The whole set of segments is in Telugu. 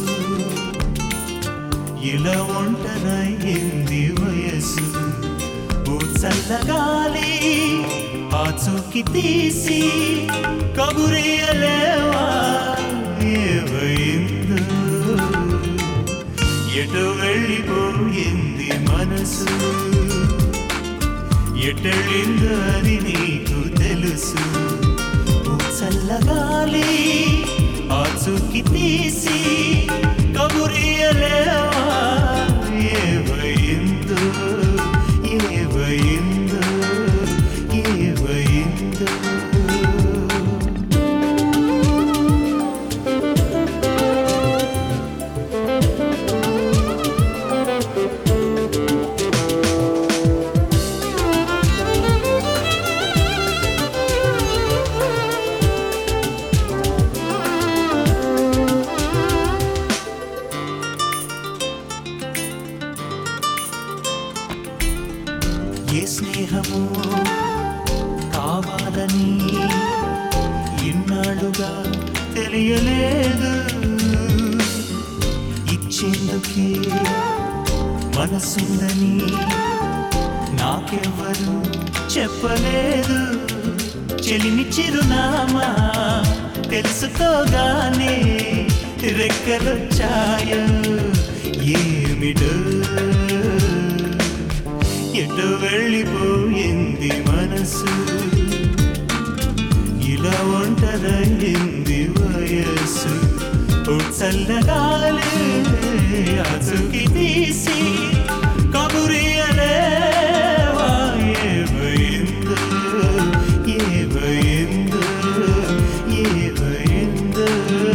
ఇలా ఒంటరయ్యింది వయసు ఓ చల్లగాలి ఆ చూకి తీసి కబురేయలేవా ఏవైందో ఎటు వెళ్ళిపోయింది మనసు ఎటెళ్ళిందో అది నీకు తెలుసు ఓ చల్లగాలి ఆ చూకి తీసి కబురియలేవా ఏవైందో ఏవైందో ఏవైందో ఏ స్నేహము కావాలని ఇన్నాళ్ళుగా తెలియలేదు ఇచ్చేందుకే మనసుందని నాకెవ్వరు చెప్పలేదు చెలిమి చిరునామా తెలుసుకోగానే రెక్కలొచ్చాయో ఏమిటో ఎటు వెళ్ళిపోయింది మనసు ఇలా ఒంటరయింది వయస్సు ఓ చల్లగాలి అచుకి తీసి కబురియలేవా ఏమైందో ఏమైందో ఏమైందో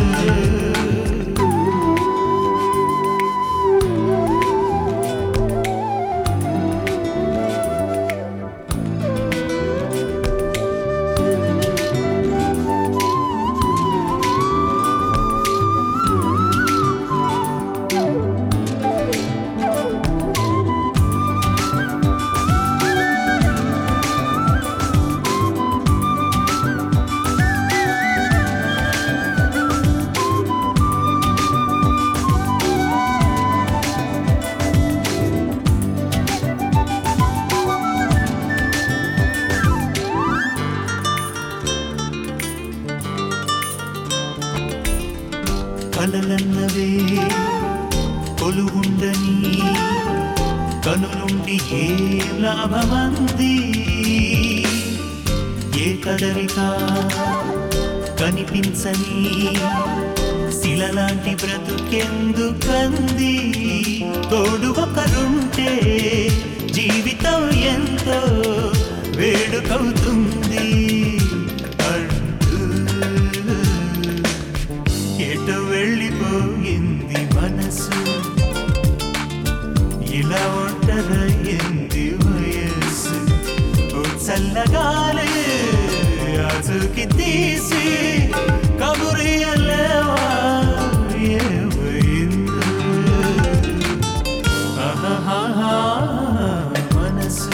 కలలన్నవే కొలువుండని కనులుండి ఏ లాభమంది ఏ కదలిక కనిపించని శిలలాంటి బ్రతుకెందుకంది తోడు ఒకరుంటే జీవితం ఎంతో వేడుకవుతుంది అంటూ ఎటు వెళ్ళిపోయింది మనసు ఇలా ఒంటరయ్యింది వయస్సు ఓ చల్లగాలి అచుకి తీసి కబురియలేవా ఏమైందో ఆహాహా, మనసు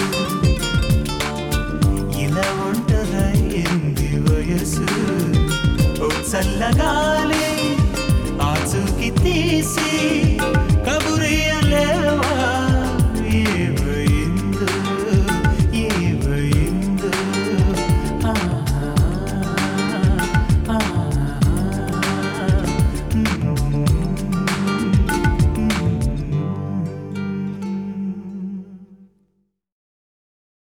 ఇలా ఒంటరయ్యింది వయసు ఓ చల్లగాలి